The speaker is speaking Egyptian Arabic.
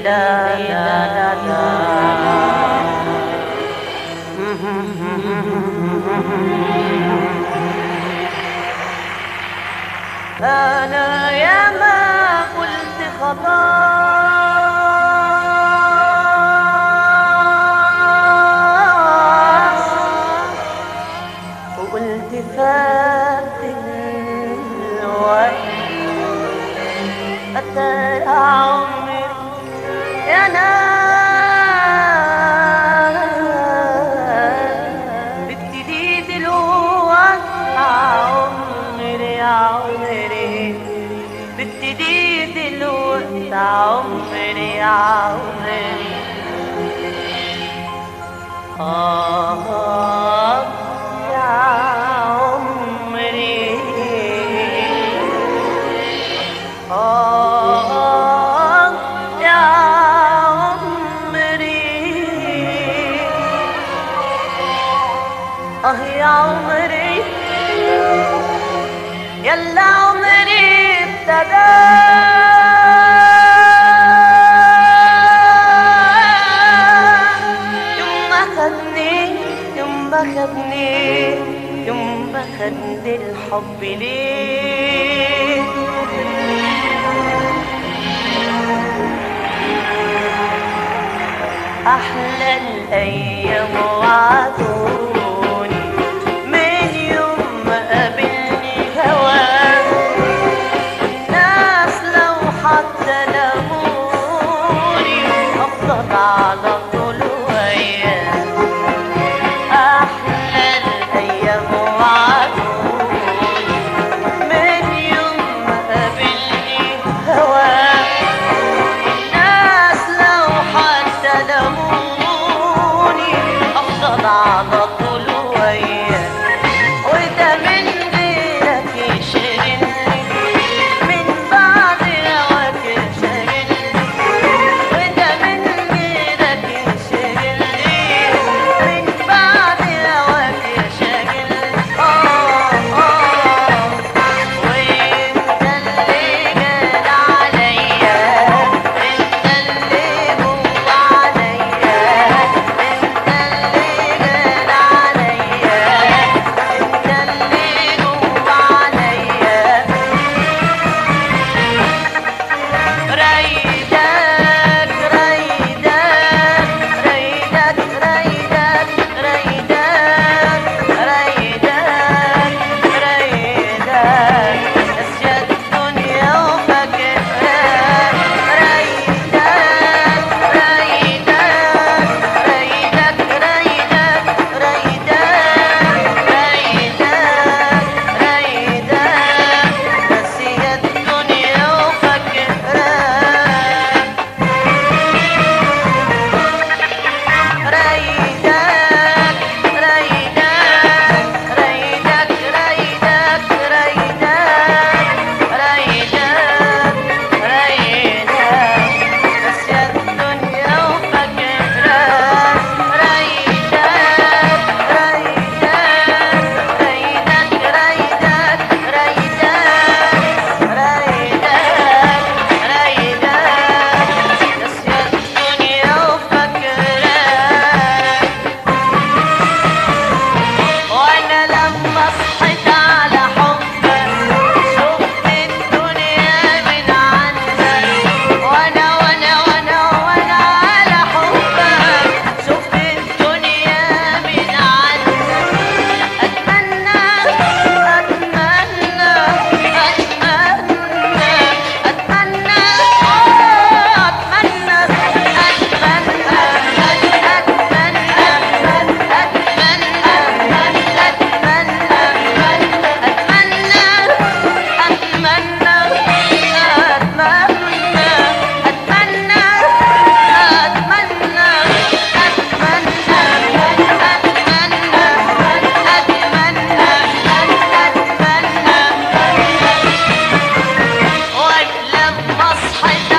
لا لا لا أنا يا ما قلت خلاص وقلت فات الوقت أتى يا عمري يا ناس بتبتدي دلوقتي عمري يا عمري بتبتدي دلوقتي عمري يا عمري آه يا عمري آه يا عمري آه يا عمري يلا عمري ابتدى يوم ما خدني يوم ما خدني يوم ما خدني الحب ليه أحلى الأيام وعدوني من يوم ما قابلني هواك الناس لو حتى لموني أفضل على طول وياك أحلى الأيام وعدوني من يوم ما قابلني هواك الناس لو حتى لموني أفضل على طول وياك وده من غيرك يشغلني من بعد هواك يشغلني وده من غيرك يشغلني من بعد هواك يشغلني آه آه وانت اللي جال عليا انت اللي جوا عليا انت اللي جال عليا انت اللي جوا عليا ريدك ريدك ريدك ريدك ريدك ريدك ريدك أسياد الدنيا وفاكرك ريدك ريدك ريدك ريدك ريدك ريدك ريدك أسياد الدنيا وفاكرك ريدك ريدك ريدك ريدك ريدك ريدك ريدك بس يا الدنيا وفاكرك ريدك ريدك ريدك ريدك ريدك ريدك ريدك بس يا الدنيا وفاكرك وانا لما صحيت على حبك شفت الدنيا من عندك وانا وانا وانا وانا على حبك شفت الدنيا من عندك اتمنى اتمنى اتمنى اتمنى اتمنى ولما صحيت